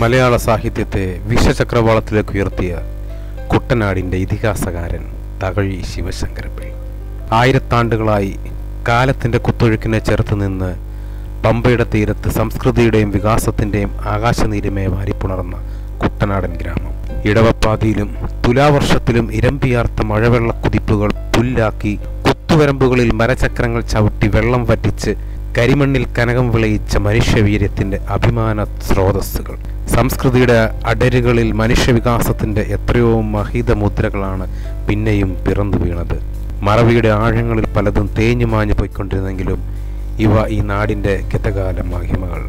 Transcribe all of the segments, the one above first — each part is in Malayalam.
മലയാള സാഹിത്യത്തെ വിഷചക്രവാളത്തിലേക്ക് ഉയർത്തിയ കുട്ടനാടിൻ്റെ ഇതിഹാസകാരൻ തകഴി ശിവശങ്കരപ്പിള്ള ആയിരത്താണ്ടുകളായി കാലത്തിൻ്റെ കുത്തൊഴുക്കിനെ ചെറുത്ത് നിന്ന് പമ്പയുടെ തീരത്ത് സംസ്കൃതിയുടെയും വികാസത്തിൻ്റെയും ആകാശനീരമേ വാരിപ്പുണർന്ന കുട്ടനാടൻ ഗ്രാമം ഇടവപ്പാതിയിലും തുലാവർഷത്തിലും ഇരമ്പിയാർത്ത മഴവെള്ള കുതിപ്പുകൾ പുല്ലാക്കി കുത്തുവരമ്പുകളിൽ മരചക്രങ്ങൾ ചവിട്ടി വെള്ളം വറ്റിച്ച് കരിമണ്ണിൽ കനകം വിളയിച്ച മനുഷ്യവീര്യത്തിന്റെ അഭിമാന സ്രോതസ്സുകൾ സംസ്കൃതിയുടെ അടരുകളിൽ മനുഷ്യവികാസത്തിന്റെ എത്രയോ മഹിത മുദ്രകളാണ് പിന്നെയും പിറന്നു വീണത് മറവിയുടെ ആഴങ്ങളിൽ പലതും തേഞ്ഞു മാഞ്ഞു പോയിക്കൊണ്ടിരുന്നെങ്കിലും ഇവ ഈ നാടിന്റെ ഗതകാല മഹിമകൾ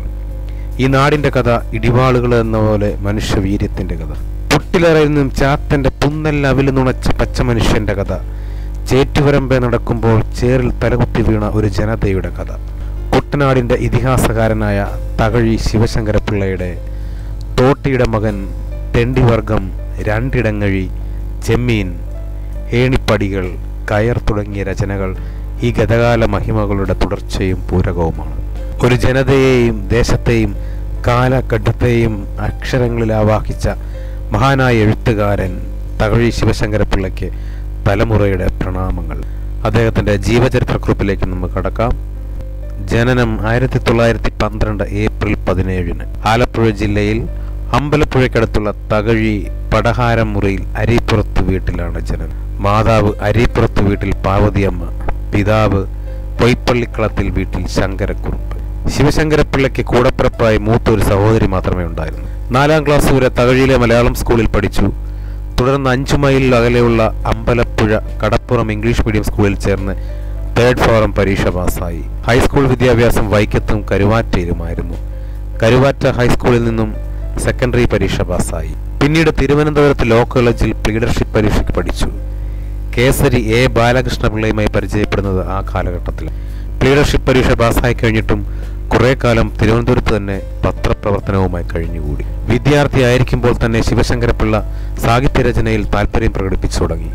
ഈ നാടിന്റെ കഥ ഇടിവാളുകൾ എന്ന പോലെ മനുഷ്യവീര്യത്തിന്റെ കഥ പൊട്ടിലറയിൽ നിന്നും ചാത്തന്റെ പുന്നല്ല അവില് നുണച്ച പച്ച മനുഷ്യന്റെ കഥ ചേറ്റുവരമ്പെ നടക്കുമ്പോൾ ചേറിൽ തലകുത്തി വീണ ഒരു ജനതയുടെ കഥ കുട്ടനാടിന്റെ ഇതിഹാസകാരനായ തകഴി ശിവശങ്കരപിള്ളയുടെ തോട്ടിയുടെ മകൻ തെണ്ടിവർഗം രണ്ടിടങ്ങഴി ചെമ്മീൻ ഏണിപ്പടികൾ കയർ തുടങ്ങിയ രചനകൾ ഈ ഗതകാല മഹിമകളുടെ തുടർച്ചയും പൂരകവുമാണ് ഒരു ജനതയെയും ദേശത്തെയും കാലഘട്ടത്തെയും അക്ഷരങ്ങളിൽ ആവാഹിച്ച മഹാനായ എഴുത്തുകാരൻ തകഴി ശിവശങ്കരപിള്ളയ്ക്ക് തലമുറയുടെ പ്രണാമങ്ങൾ അദ്ദേഹത്തിൻ്റെ ജീവചരിത്രക്കുറിപ്പിലേക്ക് നമുക്ക് കടക്കാം ജനനം ആയിരത്തി തൊള്ളായിരത്തി പന്ത്രണ്ട് ഏപ്രിൽ പതിനേഴിന് ആലപ്പുഴ ജില്ലയിൽ അമ്പലപ്പുഴയ്ക്കടുത്തുള്ള തകഴി പടഹാരം മുറിയിൽ അരിപ്പുറത്ത് വീട്ടിലാണ് ജനനം മാതാവ് അരിപ്പുറത്ത് വീട്ടിൽ പാർവതിയമ്മ പിതാവ് പൊയ്പ്പള്ളിക്കളത്തിൽ വീട്ടിൽ ശങ്കരക്കുറുപ്പ് ശിവശങ്കരപ്പിള്ളയ്ക്ക് കൂടപ്പിറപ്പായി മൂത്തൊരു സഹോദരി മാത്രമേ ഉണ്ടായിരുന്നു നാലാം ക്ലാസ് വരെ തകഴിയിലെ മലയാളം സ്കൂളിൽ പഠിച്ചു തുടർന്ന് അഞ്ചു മൈൽ അകലെയുള്ള അമ്പലപ്പുഴ കടപ്പുറം ഇംഗ്ലീഷ് മീഡിയം സ്കൂളിൽ ചേർന്ന് തേർഡ് ഫോറം പരീക്ഷ പാസ്സായി ഹൈസ്കൂൾ വിദ്യാഭ്യാസം വൈക്കത്തും കരുവാറ്റയിലുമായിരുന്നു കരുവാറ്റ ഹൈസ്കൂളിൽ നിന്നും സെക്കൻഡറി പരീക്ഷ പാസ്സായി പിന്നീട് തിരുവനന്തപുരത്ത് ലോ കോളേജിൽ ലീഡർഷിപ്പ് പരീക്ഷയ്ക്ക് പഠിച്ചു കേസരി എ ബാലകൃഷ്ണപിള്ളയുമായി പരിചയപ്പെടുന്നത് ആ കാലഘട്ടത്തിൽ ലീഡർഷിപ്പ് പരീക്ഷ പാസ്സായി കഴിഞ്ഞിട്ടും കുറെ കാലം തിരുവനന്തപുരത്ത് തന്നെ പത്രപ്രവർത്തനവുമായി കഴിഞ്ഞുകൂടി വിദ്യാർത്ഥിയായിരിക്കുമ്പോൾ തന്നെ ശിവശങ്കരപിള്ള സാഹിത്യരചനയിൽ താല്പര്യം പ്രകടിപ്പിച്ചു തുടങ്ങി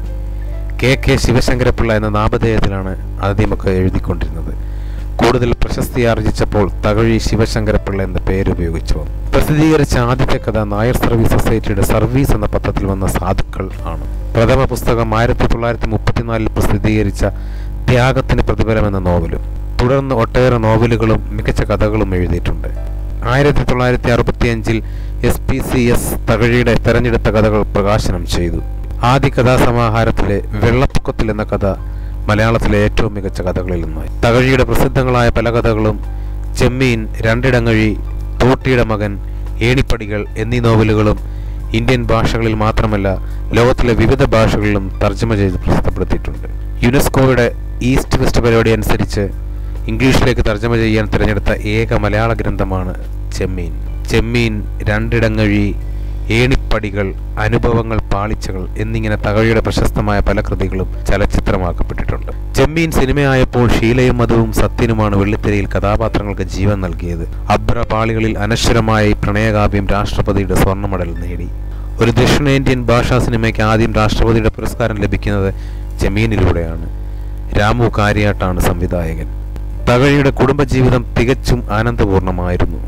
കെ കെ ശിവശങ്കരപിള്ള എന്ന നാമധേയത്തിലാണ് ആദ്യമൊക്കെ എഴുതിക്കൊണ്ടിരുന്നത് കൂടുതൽ പ്രശസ്തി ആർജിച്ചപ്പോൾ തകഴി ശിവശങ്കരപിള്ള എന്ന പേര് ഉപയോഗിച്ചു വന്നു പ്രസിദ്ധീകരിച്ച ആദ്യത്തെ കഥ നായർ സർവീസ് സൊസൈറ്റിയുടെ സർവീസ് എന്ന പത്രത്തിൽ വന്ന സാധുക്കൾ ആണ് പ്രഥമ പുസ്തകം ആയിരത്തി തൊള്ളായിരത്തി മുപ്പത്തിനാലിൽ പ്രസിദ്ധീകരിച്ച ത്യാഗത്തിന് പ്രതിഫലം എന്ന നോവലും തുടർന്ന് ഒട്ടേറെ നോവലുകളും മികച്ച കഥകളും എഴുതിയിട്ടുണ്ട് ആയിരത്തി തൊള്ളായിരത്തി അറുപത്തി അഞ്ചിൽ എസ് പി സി എസ് തകഴിയുടെ തെരഞ്ഞെടുത്ത കഥകൾ പ്രകാശനം ചെയ്തു ആദ്യ കഥാസമാഹാരത്തിലെ വെള്ളപ്പൊക്കത്തിൽ എന്ന കഥ മലയാളത്തിലെ ഏറ്റവും മികച്ച കഥകളിൽ ഒന്നായി തകഴിയുടെ പ്രസിദ്ധങ്ങളായ പല കഥകളും ചെമ്മീൻ രണ്ടിടങ്ങഴി തോട്ടിയുടെ മകൻ ഏണിപ്പടികൾ എന്നീ നോവലുകളും ഇന്ത്യൻ ഭാഷകളിൽ മാത്രമല്ല ലോകത്തിലെ വിവിധ ഭാഷകളിലും തർജ്ജമ ചെയ്ത് പ്രസിദ്ധപ്പെടുത്തിയിട്ടുണ്ട് യുനെസ്കോയുടെ ഈസ്റ്റ് വെസ്റ്റ് പരിപാടി അനുസരിച്ച് ഇംഗ്ലീഷിലേക്ക് തർജ്ജമ ചെയ്യാൻ തിരഞ്ഞെടുത്ത ഏക മലയാള ഗ്രന്ഥമാണ് ചെമ്മീൻ ചെമ്മീൻ രണ്ടിടങ്ങഴി ഏണിപ്പടികൾ അനുഭവങ്ങൾ പാളിച്ചകൾ എന്നിങ്ങനെ തകഴിയുടെ പ്രശസ്തമായ പല കൃതികളും ചലച്ചിത്രമാക്കപ്പെട്ടിട്ടുണ്ട് ചെമ്മീൻ സിനിമയായപ്പോൾ ഷീലയും മധുവും സത്യനുമാണ് വെള്ളിത്തിരയിൽ കഥാപാത്രങ്ങൾക്ക് ജീവൻ നൽകിയത് അബ്ര പാളികളിൽ അനശ്വരമായ ഈ പ്രണയകാവ്യം രാഷ്ട്രപതിയുടെ സ്വർണ്ണ മെഡൽ നേടി ഒരു ദക്ഷിണേന്ത്യൻ ഭാഷാ സിനിമയ്ക്ക് ആദ്യം രാഷ്ട്രപതിയുടെ പുരസ്കാരം ലഭിക്കുന്നത് ചെമ്മീനിലൂടെയാണ് രാമു കാര്യാട്ടാണ് സംവിധായകൻ തകഴിയുടെ കുടുംബജീവിതം തികച്ചും ആനന്ദപൂർണമായിരുന്നു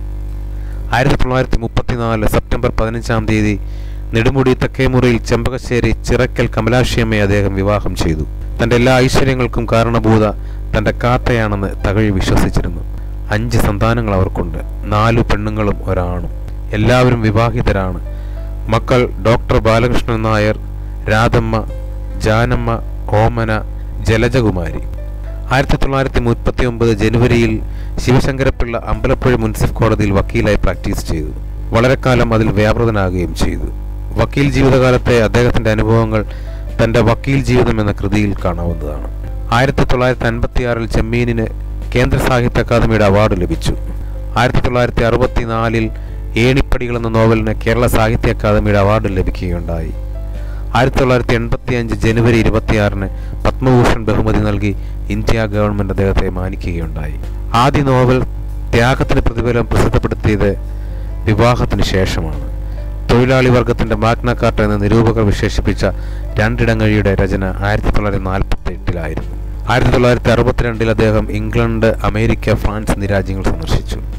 ആയിരത്തി തൊള്ളായിരത്തി മുപ്പത്തിനാല് സെപ്റ്റംബർ പതിനഞ്ചാം തീയതി നെടുമുടി തെക്കേമുറിയിൽ ചെമ്പകശ്ശേരി ചിറക്കൽ കമലാക്ഷിയമ്മയെ അദ്ദേഹം വിവാഹം ചെയ്തു തന്റെ എല്ലാ ഐശ്വര്യങ്ങൾക്കും കാരണഭൂത തന്റെ കാത്തയാണെന്ന് തകഴി വിശ്വസിച്ചിരുന്നു അഞ്ച് സന്താനങ്ങൾ അവർക്കുണ്ട് നാലു പെണ്ണുങ്ങളും ഒരാണും എല്ലാവരും വിവാഹിതരാണ് മക്കൾ ഡോക്ടർ ബാലകൃഷ്ണൻ നായർ രാധമ്മ ജാനമ്മ ഓമന ജലജകുമാരി ആയിരത്തി തൊള്ളായിരത്തി മുപ്പത്തി ഒമ്പത് ജനുവരിയിൽ ശിവശങ്കരപിള്ള അമ്പലപ്പുഴ മുനിസിപ്പൽ കോടതിയിൽ വക്കീലായി പ്രാക്ടീസ് ചെയ്തു വളരെക്കാലം അതിൽ വ്യാപൃതനാകുകയും ചെയ്തു വക്കീൽ ജീവിതകാലത്തെ അദ്ദേഹത്തിന്റെ അനുഭവങ്ങൾ തന്റെ വക്കീൽ ജീവിതം എന്ന കൃതിയിൽ കാണാവുന്നതാണ് ആയിരത്തി തൊള്ളായിരത്തി അൻപത്തിയാറിൽ ചെമ്മീനിന് കേന്ദ്ര സാഹിത്യ അക്കാദമിയുടെ അവാർഡ് ലഭിച്ചു ആയിരത്തി തൊള്ളായിരത്തി അറുപത്തിനാലിൽ ഏണിപ്പടികൾ എന്ന നോവലിന് കേരള സാഹിത്യ അക്കാദമിയുടെ അവാർഡ് ലഭിക്കുകയുണ്ടായി ആയിരത്തി തൊള്ളായിരത്തി എൺപത്തി അഞ്ച് ജനുവരി ഇരുപത്തിയാറിന് പത്മഭൂഷൺ ബഹുമതി നൽകി ഇന്ത്യ ഗവൺമെന്റ് അദ്ദേഹത്തെ മാനിക്കുകയുണ്ടായി ആദ്യ നോവൽ ത്യാഗത്തിന് പ്രതിഫലം പ്രസിദ്ധപ്പെടുത്തിയത് വിവാഹത്തിന് ശേഷമാണ് തൊഴിലാളി വർഗത്തിന്റെ മാഗ്ന കാർട്ട എന്ന നിരൂപകർ വിശേഷിപ്പിച്ച രണ്ടിടങ്ങഴിയുടെ രചന ആയിരത്തി തൊള്ളായിരത്തി നാൽപ്പത്തി എട്ടിലായിരുന്നു ആയിരത്തി തൊള്ളായിരത്തി അറുപത്തിരണ്ടിൽ അദ്ദേഹം ഇംഗ്ലണ്ട് അമേരിക്ക ഫ്രാൻസ് എന്നീ രാജ്യങ്ങൾ സന്ദർശിച്ചു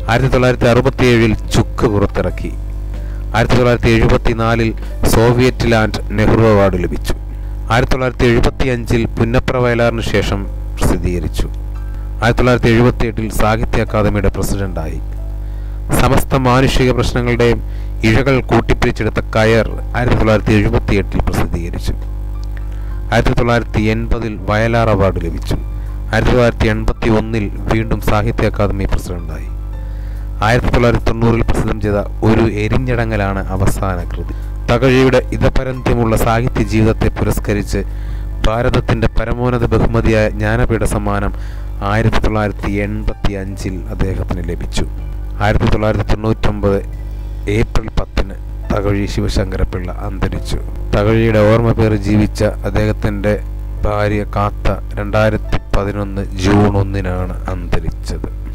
ആയിരത്തി തൊള്ളായിരത്തി അറുപത്തിയേഴിൽ ചുക്ക് പുറത്തിറക്കി ആയിരത്തി തൊള്ളായിരത്തി എഴുപത്തിനാലിൽ സോവിയറ്റ് ലാൻഡ് നെഹ്റു അവാർഡ് ലഭിച്ചു ആയിരത്തി തൊള്ളായിരത്തി എഴുപത്തി അഞ്ചിൽ പുന്നപ്ര വയലാറിന് ശേഷം പ്രസിദ്ധീകരിച്ചു ആയിരത്തി തൊള്ളായിരത്തി എഴുപത്തി എട്ടിൽ സാഹിത്യ അക്കാദമിയുടെ പ്രസിഡന്റായി സമസ്ത മാനുഷിക പ്രശ്നങ്ങളുടെയും ഇഴകൾ കൂട്ടിപ്പിടിച്ചെടുത്ത കയർ ആയിരത്തി തൊള്ളായിരത്തി എഴുപത്തി എട്ടിൽ പ്രസിദ്ധീകരിച്ചു ആയിരത്തി തൊള്ളായിരത്തി എൺപതിൽ വയലാർ അവാർഡ് ലഭിച്ചു ആയിരത്തി തൊള്ളായിരത്തി എൺപത്തി ഒന്നിൽ വീണ്ടും സാഹിത്യ അക്കാദമി പ്രസിഡന്റായി ആയിരത്തി തൊള്ളായിരത്തി തൊണ്ണൂറിൽ പ്രസിദ്ധം ചെയ്ത ഒരു എരിഞ്ഞടങ്ങലാണ് അവസാന കൃതി തകഴിയുടെ ഇതപരന്ത്യമുള്ള സാഹിത്യ ജീവിതത്തെ പുരസ്കരിച്ച് ഭാരതത്തിൻ്റെ പരമോന്നത ബഹുമതിയായ ജ്ഞാനപീഠ സമ്മാനം ആയിരത്തി തൊള്ളായിരത്തി എൺപത്തി അഞ്ചിൽ അദ്ദേഹത്തിന് ലഭിച്ചു ആയിരത്തി തൊള്ളായിരത്തി തൊണ്ണൂറ്റൊമ്പത് ഏപ്രിൽ പത്തിന് തകഴി ശിവശങ്കരപിള്ള അന്തരിച്ചു തകഴിയുടെ ഓർമ്മ പേര് ജീവിച്ച അദ്ദേഹത്തിൻ്റെ ഭാര്യ കാത്ത രണ്ടായിരത്തി പതിനൊന്ന് ജൂൺ ഒന്നിനാണ് അന്തരിച്ചത്